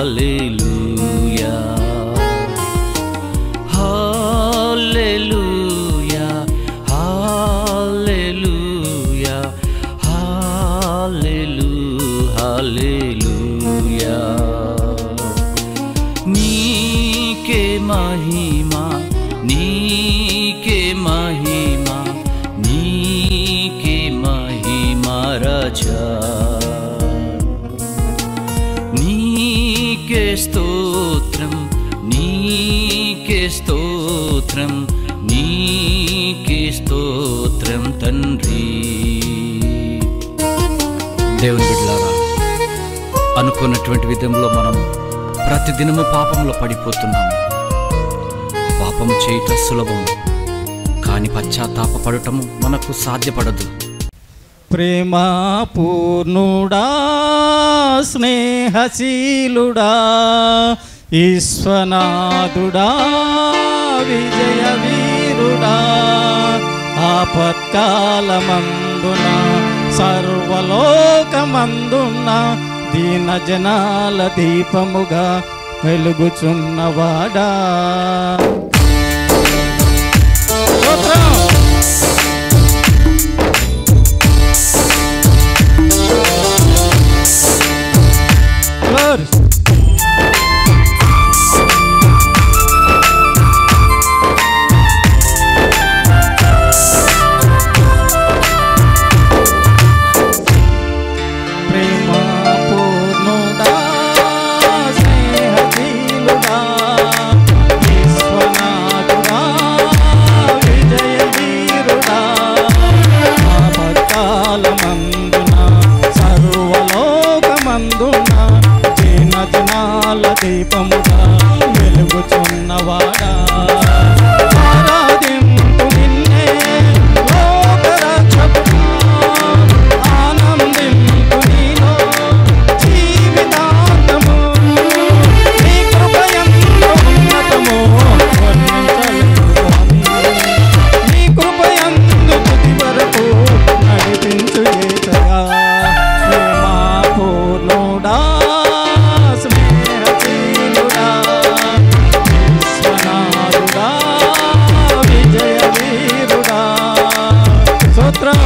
హల్లెలూయా హల్లెలూయా హల్లెలూయా హల్లెలూ హల్లెలూయా నీకే మహిమా నీకే మహిమా నీకే మహిమా రాజా నీకే స్తోత్రం నీకే స్తోత్రం నీకే స్తోత్రం తండ్రి దేవుని బిడ్డలారా అనుకున్నటువంటి విధంలో మనం ప్రతిదినము పాపంలో పడిపోతున్నాము పాపం చేయట సులభం కానీ పశ్చాత్తాపడటము మనకు సాధ్యపడదు ప్రేమ పూర్ణుడా స్నేహశీలుడా ఈశ్వనాథుడా విజయ వీరుడా ఆపత్కాలమందున సర్వలోకమందున దీన జనాల దీపముగా వెలుగుచున్నవాడా స్తోత్రం Glory. ప్రేమ పూర్ణుడా స్నేహశీలుడా విశ్వనాథుడా విజయ వీరుడా ఆపత్కాలమందున సర్వలోకమందున జీన జనాల దీపముగా వెలుగుచున్నవాడా ఆరాధింపు నిన్నే లోకరక్షకుడా ఆనందింపు నీలో జీవితాంతము నీ కృపయంత ఉన్నతము వర్ణించలేము స్వామి నీ కృపయందు తుది వరకు నడిపించు యేసయ్యా. ప్రేమా పూర్ణుడా, స్నేహశీలుడా, విశ్వనాథుడా, విజయ వీరుడా. స్తోత్రం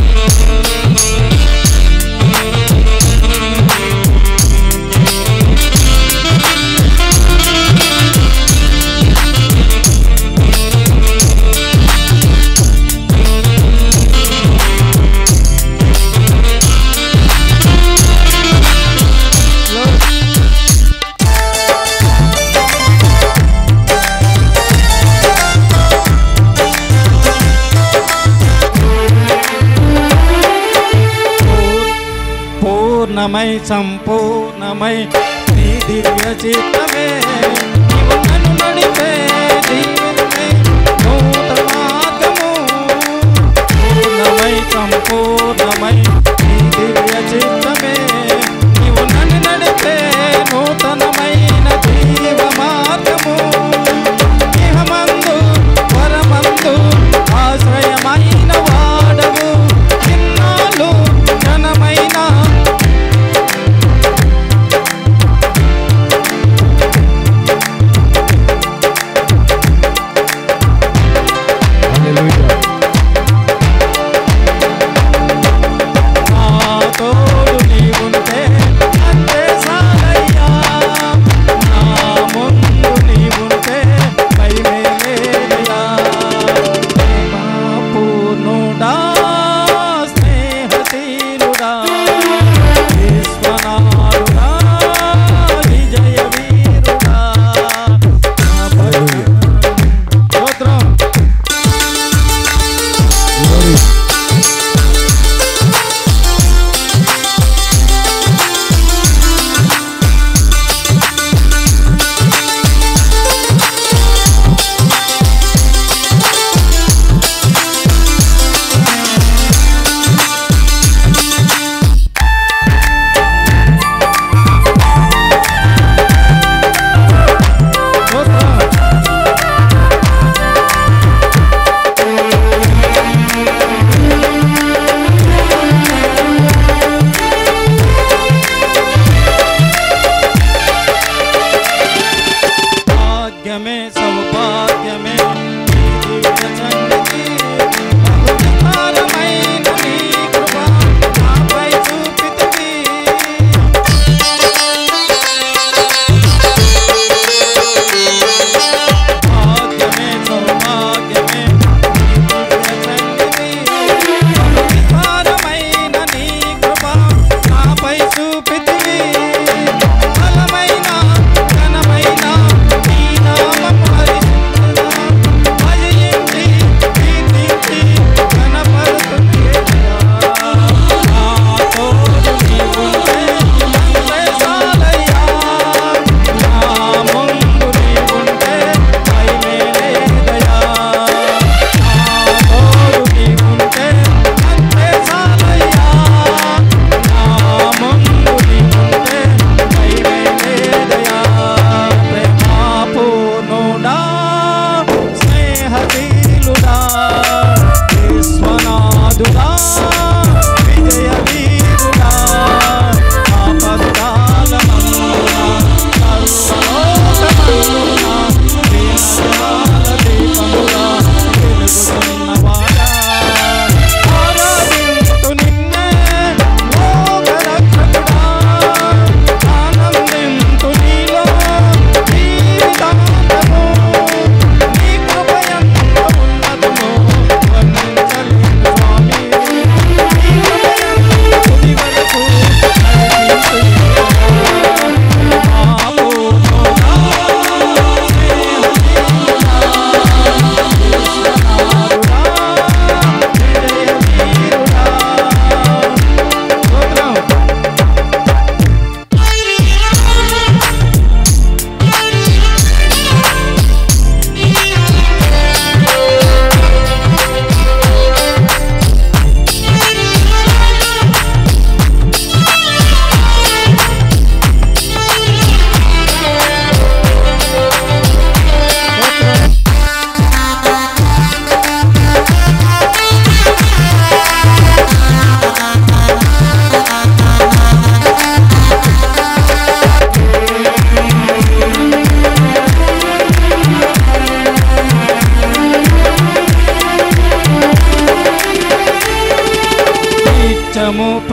పూర్ణమై సంపూర్ణమై నీ దివ్య చిత్తమే నీవు నన్ను నడిపే జీవనమే నూతన మార్గము పూర్ణమై సంపూర్ణమై నీ దివ్య చిత్తమే నీవు నన్ను నడిపే నూతనమైన జీవ మార్గము ఇహమందు పరమందు ఆశ్రయమైన వాడవు చిన్నాలు ఘనమైన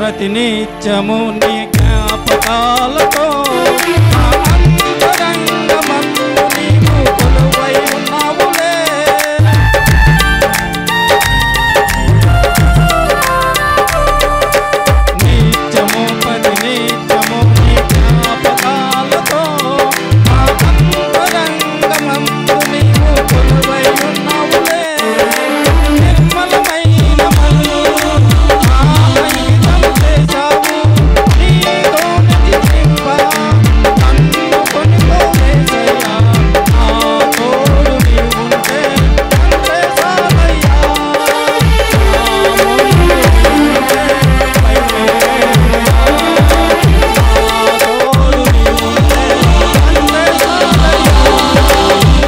ప్రతినిత్యము నీ జ్ఞాపకాలతో నా అంతరంగమందు నీవు కొలువై ఉన్నావులే నిత్యము ప్రతినిత్యము నీ జ్ఞాపకాలతో నా అంతరంగమందు నీవు కొలువై ఉన్నావులే నిర్మలమైన మనసు ఆనందం చేశావు నీతో నటింప నన్ను కొనుకోవేసయ్యా నా తోడు నీవుంటే అంతే చాలయ్యా నా ముందు నీవుంటే పైవేలయ్యా నా తోడు నీవుంటే అంతే చాలయ్యా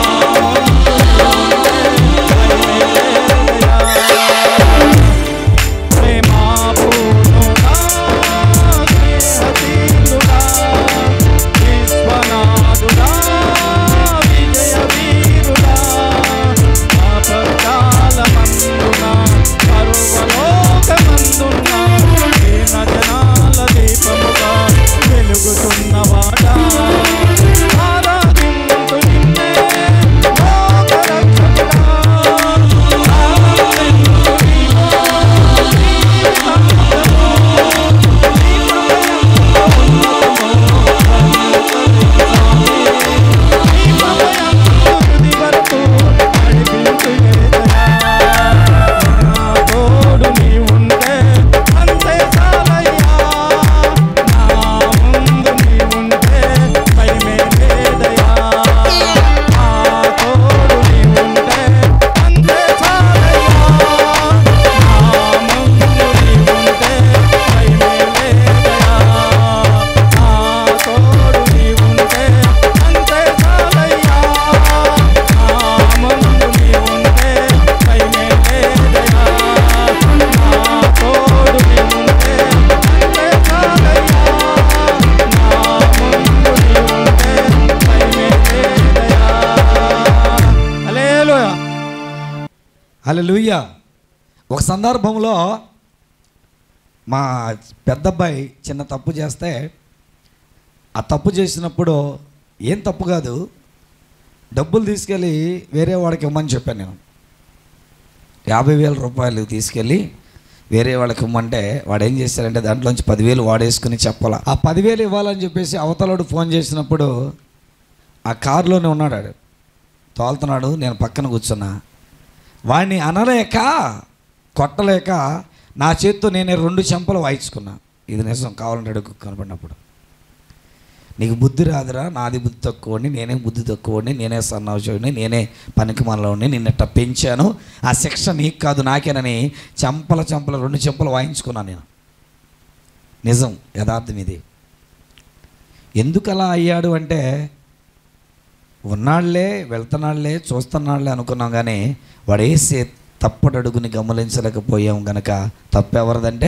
ప్రేమాపూర్ణుడా స్నేహశీలుడా విశ్వనాథుడా విజయవీరుడా ఆపత్కాలమందున సర్వలోకమందున దీన జనాల దీపముగా వెలుగుతున్నవాడా ఆరాధింతు నిన్నే లోకరక్షకుడా ఆనందింతు నీలో హల్లెలూయా ఒక సందర్భంలో మా పెద్దబ్బాయి చిన్న తప్పు చేస్తే ఆ తప్పు చేసినప్పుడు ఏం తప్పు కాదు డబ్బులు తీసుకెళ్ళి వేరే వాడికి ఇవ్వమని చెప్పాను నేను యాభై వేల రూపాయలు తీసుకెళ్ళి వేరే వాళ్ళకి ఇవ్వమంటే వాడు ఏం చేశాడంటే దాంట్లోంచి పదివేలు వాడేసుకుని చెప్పాల ఆ పదివేలు ఇవ్వాలని చెప్పేసి అవతలోడు ఫోన్ చేసినప్పుడు ఆ కారులోనే ఉన్నాడు ఆడు తోలుతున్నాడు నేను పక్కన కూర్చున్నా వాడిని అనలేక కొట్టలేక నా చేత్తో నేనే రెండు చెంపలు వాయించుకున్నా ఇది నిజం కావాలంటే అడుగు కనపడినప్పుడు నీకు బుద్ధి రాదురా నాది బుద్ధి తక్కువని నేనే బుద్ధి తక్కువని నేనే సన్నావుని నేనే పనికి మనలోని నిన్నట్ట పెంచాను ఆ శిక్ష నీకు కాదు నాకేనని చెంపల చెంపల రెండు చెంపలు వాయించుకున్నాను నేను నిజం యథార్థం ఇది ఎందుకు అలా అయ్యాడు అంటే ఉన్నాళ్లే వెళ్తున్నాళ్లే చూస్తున్నాళ్లే అనుకున్నాం కానీ వాడు వేసే తప్పటడుగుని గమనించలేకపోయాం గనక తప్పు ఎవరిదంటే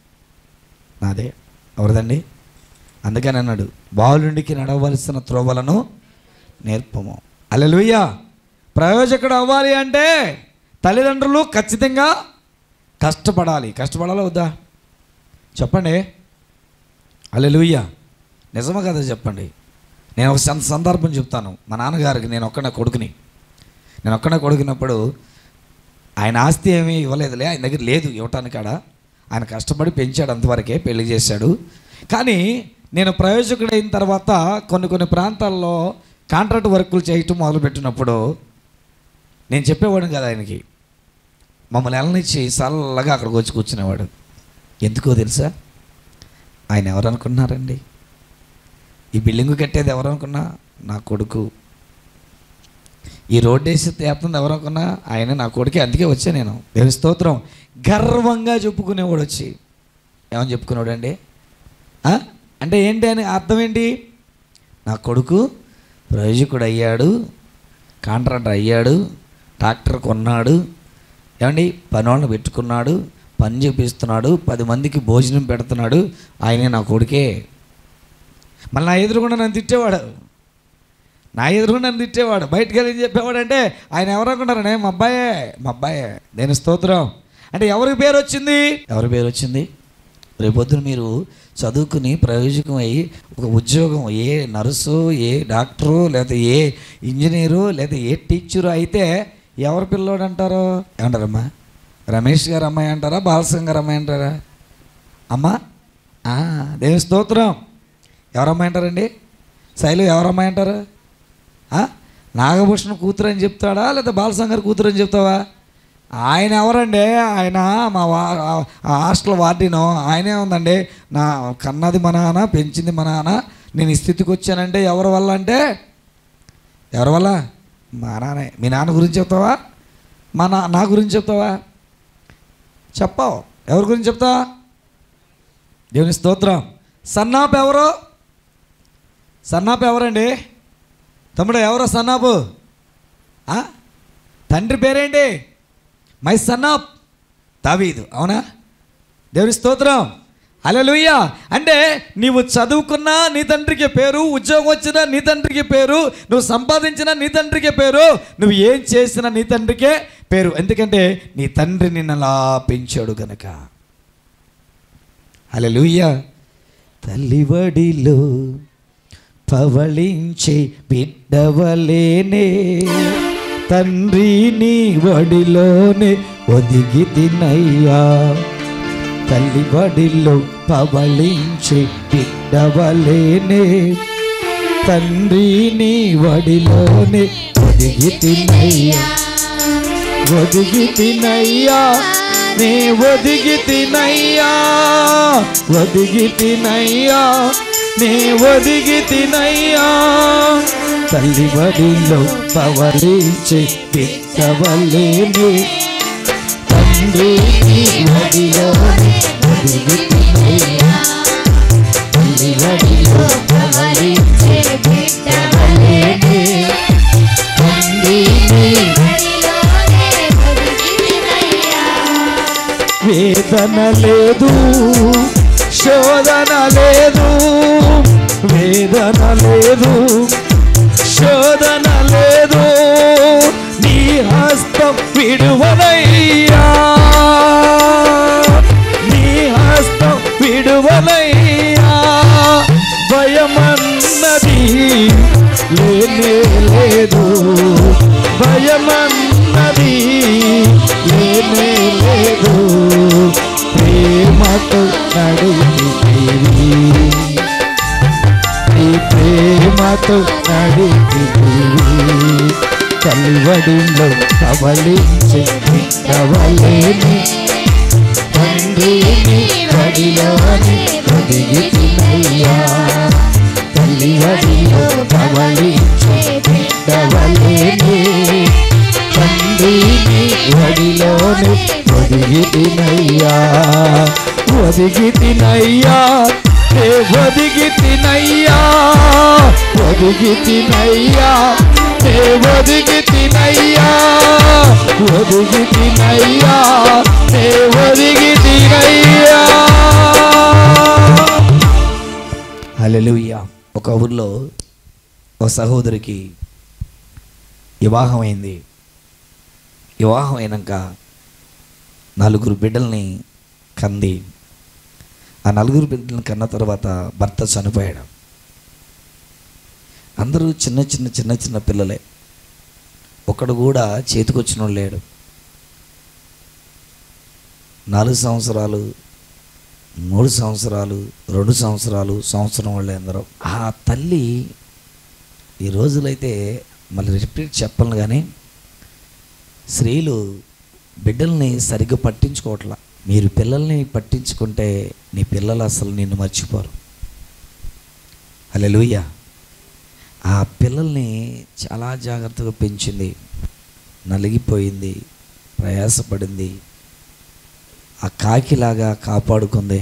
నాదే ఎవరిదండి అందుకని అన్నాడు బాలుడికి నడవలసిన త్రోవలను నేర్పము అల్లెలుయ్య ప్రయోజకుడు అవ్వాలి అంటే తల్లిదండ్రులు ఖచ్చితంగా కష్టపడాలి కష్టపడాలా వద్దా చెప్పండి అల్లెలుయ్య నిజమా కదా చెప్పండి నేను ఒక సం- సందర్భం చెప్తాను మా నాన్నగారికి నేను ఒక్కనే కొడుకుని నేను ఒక్కనే కొడుకున్నప్పుడు ఆయన ఆస్తి ఏమీ ఇవ్వలేదులే ఆయన దగ్గర లేదు ఇవ్వటానికి ఆడ ఆయన కష్టపడి పెంచాడు అంతవరకే పెళ్లి చేశాడు కానీ నేను ప్రయోజకుడైన తర్వాత కొన్ని కొన్ని ప్రాంతాల్లో కాంట్రాక్ట్ వర్కులు చేయటం మొదలుపెట్టినప్పుడు నేను చెప్పేవాడు కదా ఆయనకి మమ్మల్ని ఎలనిచ్చి చల్లగా అక్కడికి వచ్చి కూర్చునేవాడు ఎందుకో తెలుసా ఆయన ఎవరు అనుకున్నారండి ఈ బిల్డింగ్ కట్టేది ఎవరు అనుకున్నా నా కొడుకు ఈ రోడ్డు వేసి తేస్తుంది ఎవరు అనుకున్నా ఆయన నా కొడుకే అందుకే వచ్చా నేను దేవి స్తోత్రం గర్వంగా చెప్పుకునేవాడు వచ్చి ఏమని చెప్పుకునేవాడు అండి ఆ? అంటే ఏంటి అని అర్థం ఏంటి నా కొడుకు ప్రయోజకుడు అయ్యాడు కాంట్రాక్టర్ అయ్యాడు ట్రాక్టర్ కొన్నాడు ఏమండి పని వాళ్ళని పెట్టుకున్నాడు పని చేపిస్తున్నాడు పది మందికి భోజనం పెడుతున్నాడు ఆయనే నా కొడుకే మళ్ళీ నా ఎదురుగుండా నన్ను తిట్టేవాడు నా ఎదురుగుండా నన్ను తిట్టేవాడు బయటకు వెళ్ళి ఏం చెప్పేవాడు అంటే ఆయన ఎవరు అనుకుంటారనే మా అబ్బాయే మా అబ్బాయే నేను స్తోత్రం అంటే ఎవరికి పేరు వచ్చింది ఎవరి పేరు వచ్చింది రేపొద్దున మీరు చదువుకుని ప్రయోజకం అయ్యి ఒక ఉద్యోగం ఏ నర్సు ఏ డాక్టరు లేకపోతే ఏ ఇంజనీరు లేదా ఏ టీచరు అయితే ఎవరు పిల్లోడు అంటారు ఏమంటారమ్మా రమేష్ గారు అమ్మాయి అంటారా బాలసింగ్ గారు అమ్మాయి అంటారా అమ్మా ఆ, దేవుని స్తోత్రం ఎవరమ్మాయి అంటారండి శైలు ఎవరమ్మాయి అంటారు ఆ? నాగభూషణ కూతురు అని చెప్తాడా లేదా బాలసంగర్ కూతురు అని చెప్తావా ఆయన ఎవరండి ఆయన మా వా ఆ హాస్టల్ వార్డినో ఆయనే ఉందండి నా కన్నది మా నాన్న పెంచింది మా నాన్న నేను ఈ స్థితికి వచ్చానంటే ఎవరి వల్ల అంటే ఎవరి వల్ల మా నాన్నే మీ నాన్న గురించి చెప్తావా మా నా నా గురించి చెప్తావా చెప్పావు ఎవరి గురించి చెప్తావా దేవుని స్తోత్రం సన్నాపు ఎవరు సన్నాపు ఎవరండి తమ్ముడు ఎవరో సన్నాపు ఆ? తండ్రి పేరేంటి మై సన్నాప్ దావీదు అవునా దేవుని స్తోత్రం అలలుయ్య అంటే నీవు చదువుకున్నా నీ తండ్రికి పేరు ఉద్యోగం వచ్చినా నీ తండ్రికి పేరు నువ్వు సంపాదించినా నీ తండ్రికి పేరు నువ్వు ఏం చేసినా నీ తండ్రికే పేరు ఎందుకంటే నీ తండ్రి నిన్ను అలా పెంచాడు గనక అలలుయ్య తల్లివడిలో పవళించే బిడ్డవలేనే తండ్రి నీ వడిలోనే ఒదిగి తినయ్యా తల్లి వడిలో పవళించే బిడ్డవలేనే తండ్రి నీ వడిలోనే ఒదిగి తినయ్యా ఒదిగి తినయ్యా నే ఒదిగి తినయ్యా ఒదిగి తినయ్యా నే ఒదిగి తినయ్యా తల్లి వడిలో పవలించే పిట్టవలేని తండ్రి నీ వడిలోనే ఒదిగి తినయ్యా తల్లి వడిలో పవలించే పిట్టవలేని తండ్రి నీ వేదన లేదు శోధన లేదు వేదన లేదు శోధన లేదు నీ హస్తం విడువలయ్యా నీ హస్తం విడువలయ్యా భయమన్నది లేనే లేదు భయమన్నది లేనే లేదు ప్రేమతో నడిపితివి నీ ప్రేమతో నడిపితివి కల్వడిలో కవలించే కవలేని తండ్రిని వడిలోని ఒదిగితినయ్యా తల్లి వడిలో కవలించే కవలేని తండ్రిని వడిలోని ఒదిగితినయ్యా ఒదిగితినయ్యా ఏ ఒదిగితినయ్యా ఒదిగితినయ్యా ఏ ఒదిగితినయ్యా ఒదిగితినయ్యా ఏ ఒదిగితినయ్యా హల్లెలూయా ఒక ఊర్లో ఒక సహోదరికి వివాహం అయింది వివాహం అయినాక నలుగురు బిడ్డల్ని కంది ఆ నలుగురు బిడ్డలను కన్న తర్వాత భర్త చనిపోయాడు అందరూ చిన్న చిన్న చిన్న చిన్న పిల్లలే ఒకడు కూడా చేతికొచ్చిన లేడు నాలుగు సంవత్సరాలు మూడు సంవత్సరాలు రెండు సంవత్సరాలు సంవత్సరం వాళ్ళు అందరూ ఆ తల్లి ఈ రోజులైతే మళ్ళీ రిపీట్ చెప్పను కానీ స్త్రీలు బిడ్డల్ని సరిగ్గా పట్టించుకోవట్లా మీరు పిల్లల్ని పట్టించుకుంటే నీ పిల్లలు అసలు నిన్ను మర్చిపోరు హల్లెలూయా ఆ పిల్లల్ని చాలా జాగ్రత్తగా పెంచింది నలిగిపోయింది ప్రయాసపడింది ఆ కాకిలాగా కాపాడుకుంది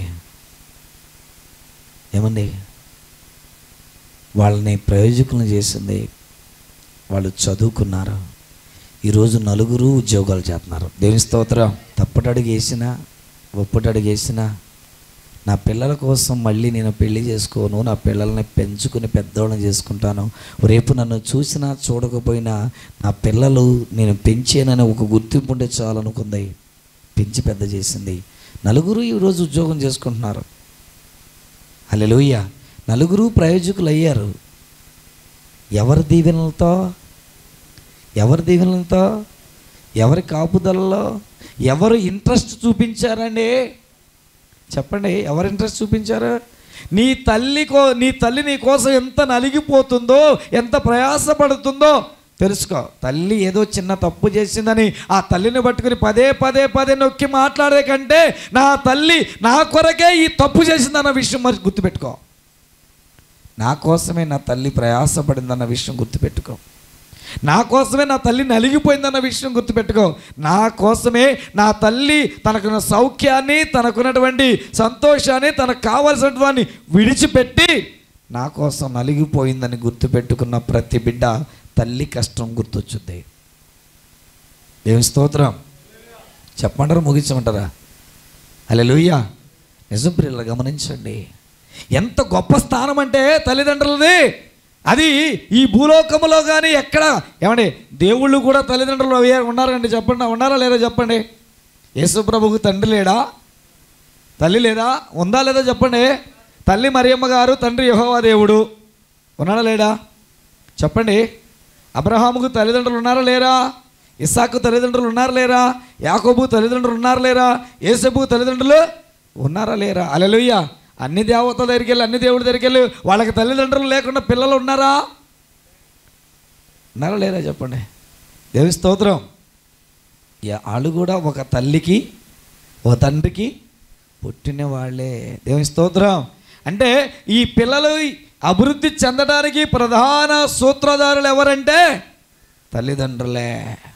ఏమండి వాళ్ళని ప్రయోజకులను చేసింది వాళ్ళు చదువుకున్నారు ఈరోజు నలుగురు ఉద్యోగాలు చేస్తున్నారు దేవుని స్తోత్రం తప్పటడుగు వేసినా ఒప్పటడుగు వేసినా నా పిల్లల కోసం మళ్ళీ నేను పెళ్లి చేసుకోను నా పిల్లల్ని పెంచుకుని పెద్దవాళ్ళని చేసుకుంటాను రేపు నన్ను చూసినా చూడకపోయినా నా పిల్లలు నేను పెంచానని ఒక గుర్తింపు ఉంటే చాలనుకుంది పెంచి పెద్ద చేసింది నలుగురు ఈరోజు ఉద్యోగం చేసుకుంటున్నారు హల్లెలూయా నలుగురు ప్రయోజకులు అయ్యారు ఎవరి దీవెనలతో ఎవరి దీవెనలతో ఎవరి కాపుదలలో ఎవరు ఇంట్రెస్ట్ చూపించారండి చెప్పండి ఎవరు ఇంట్రెస్ట్ చూపించారు నీ తల్లి కో నీ తల్లి నీ కోసం ఎంత నలిగిపోతుందో ఎంత ప్రయాసపడుతుందో తెలుసుకో తల్లి ఏదో చిన్న తప్పు చేసిందని ఆ తల్లిని పట్టుకుని పదే పదే పదే నొక్కి మాట్లాడే కంటే నా తల్లి నా కొరకే ఈ తప్పు చేసిందన్న విషయం మరి గుర్తుపెట్టుకో నా కోసమే నా తల్లి ప్రయాసపడిందన్న విషయం గుర్తుపెట్టుకో నా కోసమే నా తల్లి నలిగిపోయిందన్న విషయం గుర్తుపెట్టుకో నా కోసమే నా తల్లి తనకున్న సౌఖ్యాన్ని తనకున్నటువంటి సంతోషాన్ని తనకు కావలసినటువంటి విడిచిపెట్టి నా కోసం నలిగిపోయిందని గుర్తుపెట్టుకున్న ప్రతి బిడ్డ తల్లి కష్టం గుర్తొచ్చుద్ది ఏమి స్తోత్రం చెప్పమంటారా ముగించమంటారా అలే లూయ్యా నిజం ప్రియులు గమనించండి ఎంత గొప్ప స్థానం అంటే తల్లిదండ్రులది అది ఈ భూలోకములో కానీ ఎక్కడ ఏమండి దేవుళ్ళు కూడా తల్లిదండ్రులు అయ్యా ఉన్నారండి చెప్పండి ఉన్నారా లేదా చెప్పండి యేసుప్రభుకు తండ్రి లేడా తల్లి లేదా ఉందా లేదా చెప్పండి తల్లి మరియమ్మ గారు తండ్రి యెహోవా దేవుడు ఉన్నాడా లేడా చెప్పండి అబ్రహాముకు తల్లిదండ్రులు ఉన్నారా లేరా ఇస్సాకు తల్లిదండ్రులు ఉన్నారా లేరా యాకోబు తల్లిదండ్రులు ఉన్నారా లేరా ఏసబు తల్లిదండ్రులు ఉన్నారా లేరా అలెలుయ్య అన్ని దేవతల దగ్గరికి వెళ్ళి అన్ని దేవుడి దగ్గరికి వెళ్ళి వాళ్ళకి తల్లిదండ్రులు లేకుండా పిల్లలు ఉన్నారా ఉన్నారా లేరా చెప్పండి దేవి స్తోత్రం యా, వాళ్ళు కూడా ఒక తల్లికి ఒక తండ్రికి పుట్టిన వాళ్ళే దేవుని స్తోత్రం అంటే ఈ పిల్లలు అభివృద్ధి చెందడానికి ప్రధాన సూత్రధారులు ఎవరంటే తల్లిదండ్రులే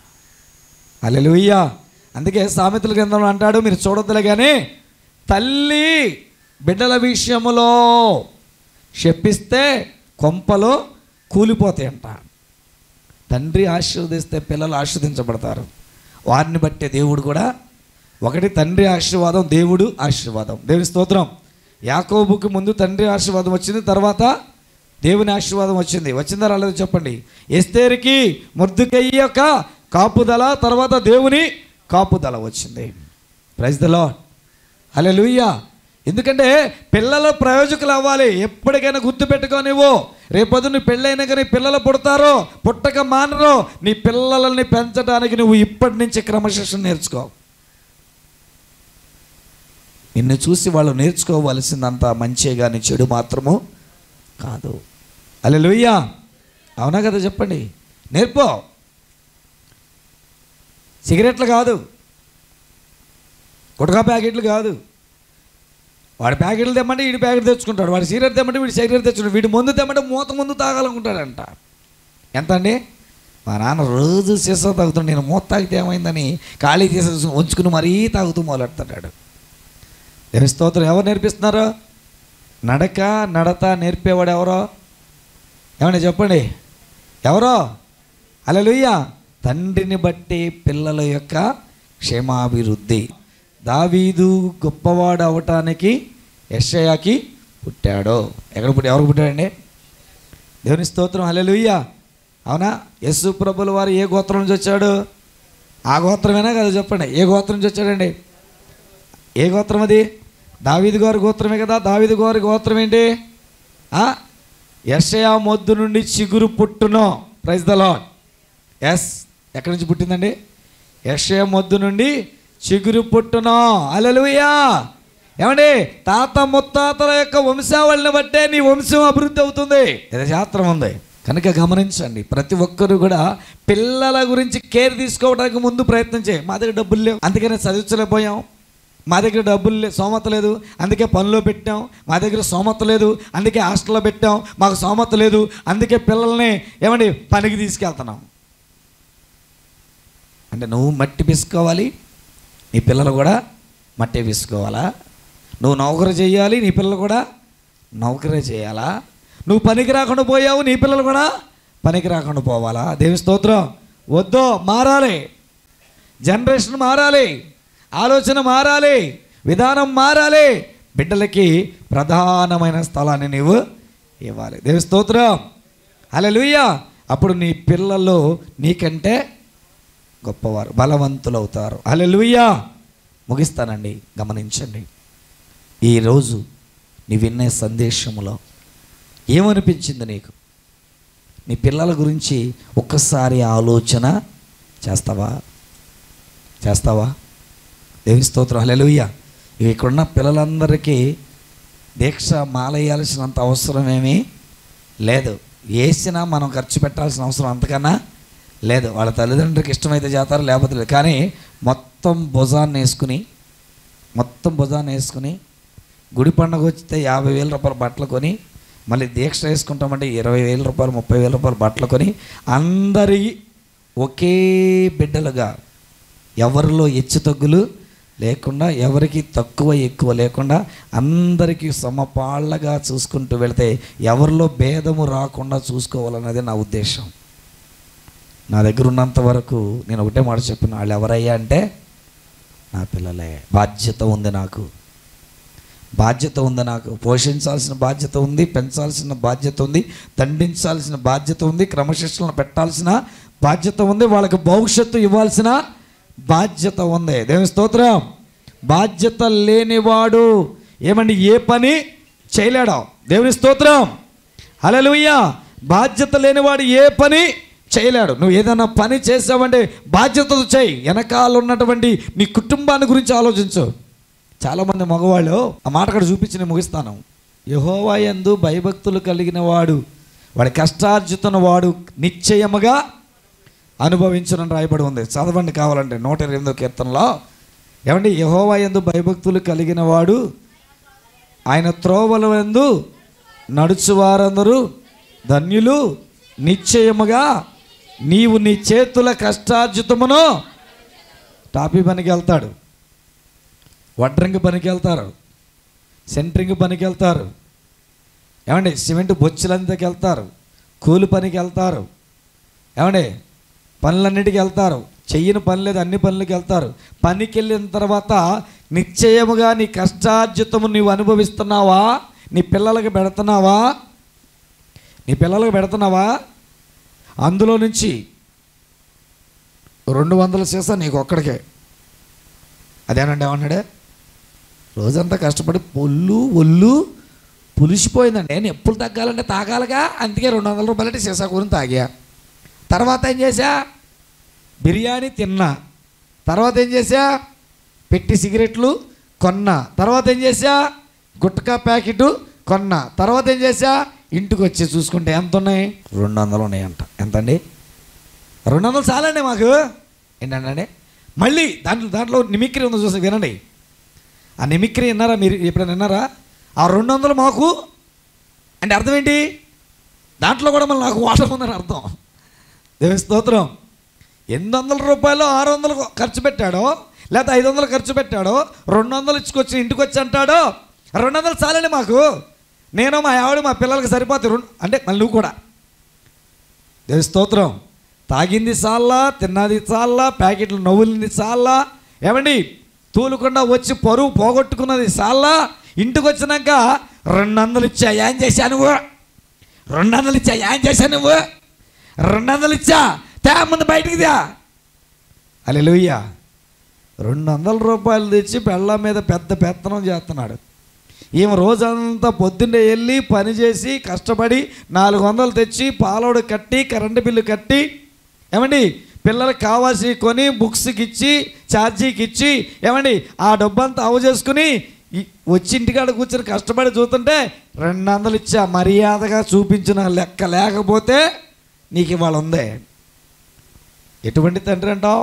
అల్లెలుయ్యా అందుకే సామెతల గ్రంథంలో అంటాడు మీరు చూడొద్దులే కానీ తల్లి బిడ్డల విషయములో చెప్పిస్తే కొంపలో కూలిపోతాయంట తండ్రి ఆశీర్వదిస్తే పిల్లలు ఆశీర్వదించబడతారు వారిని బట్టే దేవుడు కూడా ఒకటి తండ్రి ఆశీర్వాదం దేవుడు ఆశీర్వాదం దేవుని స్తోత్రం యాకోబుకి ముందు తండ్రి ఆశీర్వాదం వచ్చింది తర్వాత దేవుని ఆశీర్వాదం వచ్చింది వచ్చిందా రాలేదు చెప్పండి ఎస్తేరికి ముద్దుకయ్య యొక్క కాపుదల తర్వాత దేవుని కాపుదల వచ్చింది ప్రైజ్ ద లాడ్ హలే ఎందుకంటే పిల్లల ప్రయోజకులు అవ్వాలి ఎప్పటికైనా గుర్తుపెట్టుకో నువ్వు రేపొద్దు నీ పెళ్ళైనా కానీ పిల్లలు పుడతారో పుట్టక మానరో నీ పిల్లలని పెంచడానికి నువ్వు ఇప్పటి నుంచి క్రమశిక్షణ నేర్చుకో నిన్ను చూసి వాళ్ళు నేర్చుకోవలసిందంత మంచే కానీ చెడు మాత్రము కాదు అలే అవునా కదా చెప్పండి నేర్పో సిగరెట్లు కాదు గుటకా ప్యాకెట్లు కాదు వాడి ప్యాకెట్లు తెమ్మంటే వీడి ప్యాకెట్ తెచ్చుకుంటాడు వాడి సిగరెట్ తెమ్మంటే వీడి సిగరెట్ తెచ్చుకుంటాడు వీడి ముందు తెమ్మంటే మూత ముందు తాగాలనుకుంటాడంట ఎంత అండి మా నాన్న రోజు సీసా తాగుతాడు నేను మూత తాగితే ఏమైందని ఖాళీ చేసి ఉంచుకుని మరీ తాగుతూ మొదలెడతాడు దేని స్తోత్రం ఎవరు నేర్పిస్తున్నారు నడక నడత నేర్పేవాడు ఎవరో ఏమన్నా చెప్పండి ఎవరో అలలుయ్య తండ్రిని బట్టి పిల్లల యొక్క క్షేమాభివృద్ధి దావీదు గొప్పవాడు అవటానికి యెషయాకి పుట్టాడు ఎక్కడ పుట్టి ఎవరికి పుట్టాడండి దేవుని స్తోత్రం హల్లెలూయా అవునా యస్సు ప్రభుల వారు ఏ గోత్రం నుంచి వచ్చాడు ఆ గోత్రమేనా కదా చెప్పండి ఏ గోత్రం నుంచి వచ్చాడండి ఏ గోత్రం అది దావీదు గారి గోత్రమే కదా దావీదు గారి గోత్రం ఏంటి ఆ? యెషయా మొద్దు నుండి చిగురు పుట్టును ప్రైజ్ ద లాడ్ ఎస్ ఎక్కడి నుంచి పుట్టిందండి యెషయా మొద్దు నుండి చిగురు పుట్టును అలలుయా ఏమండి తాత ముత్తాతల యొక్క వంశావళిని బట్టే నీ వంశం అభివృద్ధి అవుతుంది ఇది శాస్త్రం ఉంది కనుక గమనించండి ప్రతి ఒక్కరు కూడా పిల్లల గురించి కేర్ తీసుకోవడానికి ముందు ప్రయత్నం చేయి మా దగ్గర డబ్బులు లేవు అందుకనే చదివించలేకపోయాం మా దగ్గర డబ్బులు లే సోమత లేదు అందుకే పనిలో పెట్టాం మా దగ్గర సోమత లేదు అందుకే హాస్టల్లో పెట్టాం మాకు సోమత లేదు అందుకే పిల్లల్ని ఏమండి పనికి తీసుకెళ్తున్నాం అంటే నువ్వు మట్టి పిసుకోవాలి నీ పిల్లలు కూడా మట్టి పిసుకోవాలా నువ్వు నౌకరు చేయాలి నీ పిల్లలు కూడా నౌకరే చేయాలా నువ్వు పనికి రాకుండా పోయావు నీ పిల్లలు కూడా పనికి రాకుండా పోవాలా దేవి స్తోత్రం వద్దో మారాలి జనరేషన్ మారాలి ఆలోచన మారాలి విధానం మారాలి బిడ్డలకి ప్రధానమైన స్థలాన్ని నీవు ఇవ్వాలి దేవి స్తోత్రం అలా అప్పుడు నీ పిల్లలు నీకంటే గొప్పవారు బలవంతులు అవుతారు అలెలుయ్యా ముగిస్తానండి గమనించండి ఈరోజు నీ వినే సందేశంలో ఏమనిపించింది నీకు నీ పిల్లల గురించి ఒక్కసారి ఆలోచన చేస్తావా చేస్తావా దేవి స్తోత్రం హల్లెలూయా ఇక ఇక్కడున్న పిల్లలందరికీ దీక్ష మాలేయాల్సినంత అవసరం ఏమీ లేదు వేసినా మనం ఖర్చు పెట్టాల్సిన అవసరం అంతకన్నా లేదు వాళ్ళ తల్లిదండ్రులకు ఇష్టమైతే చేస్తారు లేకపోతే లేదు కానీ మొత్తం భుజాన్ని వేసుకుని మొత్తం భుజాన్ని వేసుకుని గుడి పండుగ వచ్చితే యాభై వేల రూపాయల బట్టలు కొని మళ్ళీ దీక్ష వేసుకుంటామంటే ఇరవై వేల రూపాయలు ముప్పై వేల రూపాయల బట్టలు కొని అందరి ఒకే బిడ్డలుగా ఎవరిలో హెచ్చు తగ్గులు లేకుండా ఎవరికి తక్కువ ఎక్కువ లేకుండా అందరికీ సమపాళ్ళగా చూసుకుంటూ వెళితే ఎవరిలో భేదము రాకుండా చూసుకోవాలన్నది నా ఉద్దేశం నా దగ్గర ఉన్నంత వరకు నేను ఒకటే మాట చెప్పిన వాళ్ళు ఎవరయ్యా అంటే నా పిల్లలే బాధ్యత ఉంది నాకు బాధ్యత ఉంది నాకు పోషించాల్సిన బాధ్యత ఉంది పెంచాల్సిన బాధ్యత ఉంది దండించాల్సిన బాధ్యత ఉంది క్రమశిక్షణ పెట్టాల్సిన బాధ్యత ఉంది వాళ్ళకి భవిష్యత్తు ఇవ్వాల్సిన బాధ్యత ఉంది దేవుని స్తోత్రం బాధ్యత లేనివాడు ఏమండి ఏ పని చేయలేడు దేవుని స్తోత్రం హల్లెలూయా బాధ్యత లేనివాడు ఏ పని చేయలేడు నువ్వు ఏదైనా పని చేసావంటే బాధ్యతతో చేయి వెనకాల ఉన్నటువంటి నీ కుటుంబాన్ని గురించి ఆలోచించు చాలామంది మగవాళ్ళు ఆ మాట అక్కడ చూపించి నేను ముగిస్తాను యహోవా యందు భయభక్తులు కలిగిన వాడు వాడి కష్టార్జితను వాడు నిశ్చయముగా అనుభవించునని రాయబడి ఉంది చదవండి కావాలంటే నూట ఎనిమిదో కీర్తనలో ఏమండి యహోవా యందు భయభక్తులు కలిగిన వాడు ఆయన త్రోవల ఎందు నడుచువారందరూ ధన్యులు నిశ్చయముగా నీవు నీ చేతుల కష్టార్జితమును టాపీ పనికి వెళ్తాడు వడ్రంగి పనికి వెళ్తారు సెంట్రింగ్ పనికి వెళ్తారు ఏమండి సిమెంట్ బొచ్చులంతకి వెళ్తారు కూలి పనికి వెళ్తారు ఏమండి పనులన్నిటికీ వెళ్తారు చెయ్యని పని లేదు అన్ని పనులకి వెళ్తారు పనికి వెళ్ళిన తర్వాత నిశ్చయముగా నీ కష్టార్జితము నీవు అనుభవిస్తున్నావా నీ పిల్లలకి పెడుతున్నావా నీ పిల్లలకు పెడుతున్నావా అందులో నుంచి రెండు వందల సీసా నీకు ఒక్కడికే అదేనండి ఏమన్నాడే రోజంతా కష్టపడి పొల్లు ఒళ్ళు పులిసిపోయిందండి నేను ఎప్పుడు తగ్గాలంటే తాగాలిగా అందుకే రెండు వందల రూపాయలంటే సీసా కూరని తాగా తర్వాత ఏం చేశా బిర్యానీ తిన్నా తర్వాత ఏం చేశా పెట్టి సిగరెట్లు కొన్నా తర్వాత ఏం చేశా గుట్కా ప్యాకెట్ కొన్నా తర్వాత ఏం చేశా ఇంటికి వచ్చి చూసుకుంటే ఎంత ఉన్నాయి రెండు వందలు ఉన్నాయంట ఎంత అండి రెండు వందలు చాలండి మాకు ఏంటంటే మళ్ళీ దాంట్లో దాంట్లో నిమిక్రీ ఉందో చూసి వినండి ఆ నిమిక్రీ విన్నారా మీరు ఎప్పుడైనా విన్నారా ఆ రెండు వందలు మాకు అంటే అర్థం ఏంటి దాంట్లో కూడా మళ్ళీ నాకు వాటర్ ఉందని అర్థం దేవి స్తోత్రం ఎనిమిది వందల రూపాయలు ఆరు వందలు ఖర్చు పెట్టాడో లేకపోతే ఐదు వందలు ఖర్చు పెట్టాడో రెండు వందలు ఇచ్చుకొచ్చి ఇంటికి వచ్చి అంటాడో రెండు వందలు చాలండి మాకు నేను మా ఆవిడ మా పిల్లలకి సరిపోతే రెండు అంటే మళ్ళీ నువ్వు కూడా దేవి స్తోత్రం తాగింది చాలా తిన్నది చాలా ప్యాకెట్లు నవ్వులింది చాలా ఏమండి తూలుకుండా వచ్చి పరువు పోగొట్టుకున్నది చాలా ఇంటికి వచ్చినాక రెండు వందలు ఇచ్చా ఏం చేశా నువ్వు రెండు వందలు ఇచ్చా ఏం చేశా నువ్వు రెండు వందలు ఇచ్చా తే ముందు బయటికి దా అలెలుయ్యా రెండు వందల రూపాయలు తెచ్చి పెళ్ళ మీద పెద్ద పెత్తనం చేస్తున్నాడు ఈమె రోజంతా పొద్దున్నే వెళ్ళి పని చేసి కష్టపడి నాలుగు వందలు తెచ్చి పాలోడు కట్టి కరెంటు బిల్లు కట్టి ఏమండి పిల్లలకు కావాల్సి కొని బుక్స్కి ఇచ్చి ఛార్జీకి ఇచ్చి ఏమండి ఆ డబ్బంతా అవ చేసుకుని ఈ- వచ్చి ఇంటికాడ కూర్చొని కష్టపడి చూస్తుంటే రెండు వందలు ఇచ్చా మర్యాదగా చూపించిన లెక్క లేకపోతే నీకు ఇవాళ ఉంది ఎటువంటి తండ్రి అంటావు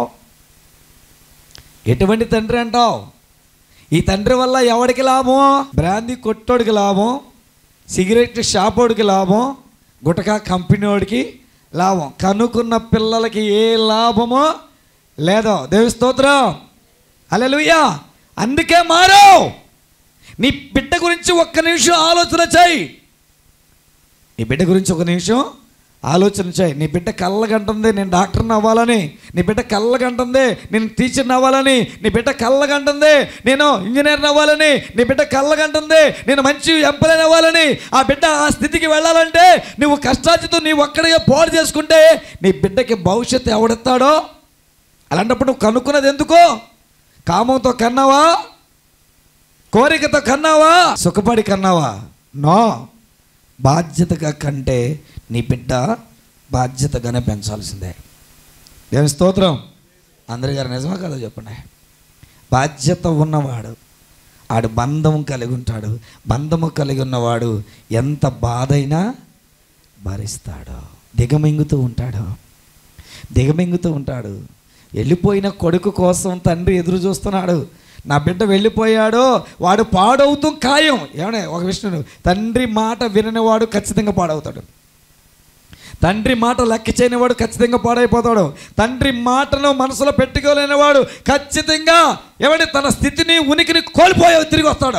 ఎటువంటి తండ్రి అంటావు ఈ తండ్రి వల్ల ఎవడికి లాభం బ్రాందీ కొట్టోడికి లాభం సిగరెట్ షాపోడికి లాభం గుటకా కంపెనీ వాడికి లాభం కనుక్కున్న పిల్లలకి ఏ లాభమో లేదో దేవి స్తోత్రం అలెలుయ్యా అందుకే మారు నీ బిడ్డ గురించి ఒక్క నిమిషం ఆలోచన చేయి నీ బిడ్డ గురించి ఒక నిమిషం ఆలోచన చేయి నీ బిడ్డ కళ్ళగంటుంది నేను డాక్టర్ని అవ్వాలని నీ బిడ్డ కళ్ళగంటుంది నేను టీచర్ని అవ్వాలని నీ బిడ్డ కళ్ళగంటుంది నేను ఇంజనీర్ని అవ్వాలని నీ బిడ్డ కళ్ళగంటుంది నేను మంచి ఎంప్లాయ్ అవ్వాలని ఆ బిడ్డ ఆ స్థితికి వెళ్ళాలంటే నువ్వు కష్టార్జితం నీవు ఒక్కడిగా పోడు చేసుకుంటే నీ బిడ్డకి భవిష్యత్తు ఎవడెత్తాడో అలాంటప్పుడు నువ్వు కనుక్కున్నది ఎందుకో కామంతో కన్నావా కోరికతో కన్నావా సుఖపడి కన్నావా నో బాధ్యతగా కంటే నీ బిడ్డ బాధ్యతగానే పెంచాల్సిందే దేవుని స్తోత్రం అందరి గారు నిజమా కదా చెప్పండి బాధ్యత ఉన్నవాడు ఆడు బంధం కలిగి ఉంటాడు బంధము కలిగి ఉన్నవాడు ఎంత బాధైనా భరిస్తాడు దిగమింగుతూ ఉంటాడు దిగమింగుతూ ఉంటాడు వెళ్ళిపోయిన కొడుకు కోసం తండ్రి ఎదురు చూస్తున్నాడు నా బిడ్డ వెళ్ళిపోయాడో వాడు పాడవుతూ ఖాయం ఏమన్నా ఒక విషయం తండ్రి మాట విననివాడు ఖచ్చితంగా పాడవుతాడు తండ్రి మాట లెక్క చేయనివాడు ఖచ్చితంగా పాడైపోతాడు తండ్రి మాటను మనసులో పెట్టుకోలేనివాడు ఖచ్చితంగా ఏమంటే తన స్థితిని ఉనికిని కోల్పోయే తిరిగి వస్తాడు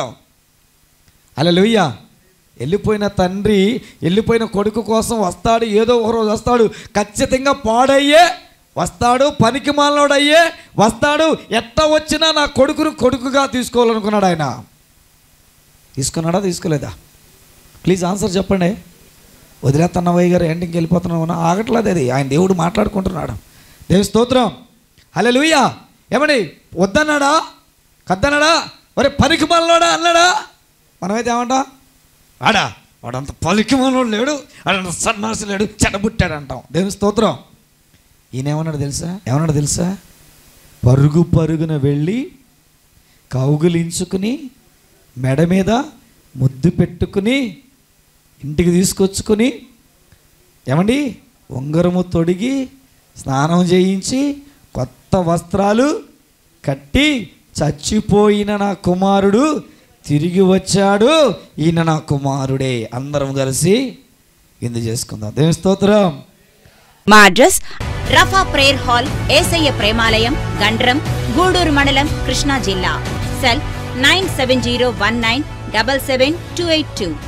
అలా లుయ్య వెళ్ళిపోయిన తండ్రి వెళ్ళిపోయిన కొడుకు కోసం వస్తాడు ఏదో ఒక రోజు వస్తాడు ఖచ్చితంగా పాడయ్యే వస్తాడు పనికి మాలనోడయ్యే వస్తాడు ఎట్ట వచ్చినా నా కొడుకును కొడుకుగా తీసుకోవాలనుకున్నాడు ఆయన తీసుకున్నాడా తీసుకోలేదా ప్లీజ్ ఆన్సర్ చెప్పండి వదిలేస్తున్నవయ్య గారు ఎండింగ్కి వెళ్ళిపోతున్నావు ఆగట్లేదు అది ఆయన దేవుడు మాట్లాడుకుంటున్నాడు దేవి స్తోత్రం హలే లూయా ఏమండి వద్దన్నాడా కద్దన్నాడా మరి పనికి మనలోడా అన్నాడా మనమైతే ఏమంటాం వాడా వాడంత పలికి మనోడు లేడు వాడంత సన్నాసి లేడు చెడబుట్టాడు అంటాం దేవుని స్తోత్రం ఈయన ఏమన్నాడు తెలుసా ఏమన్నాడు తెలుసా పరుగు పరుగున వెళ్ళి కౌగులించుకుని మెడ మీద ముద్దు పెట్టుకుని ఇంటికి తీసుకొచ్చుకొని ఏమండి ఉంగరము తొడిగి స్నానం చేయించి కొత్త వస్త్రాలు కట్టి చచ్చిపోయిన నా కుమారుడు తిరిగి వచ్చాడు ఈయన నా కుమారుడే అందరం కలిసి ఇందు చేసుకుందాం దేవుని స్తోత్రం మా అడ్రస్ రఫా ప్రేయర్ హాల్ ఏసయ్య ప్రేమాలయం గండ్రం గూడూరు మండలం కృష్ణా జిల్లా cell nine seven zero one nine double seven two eight two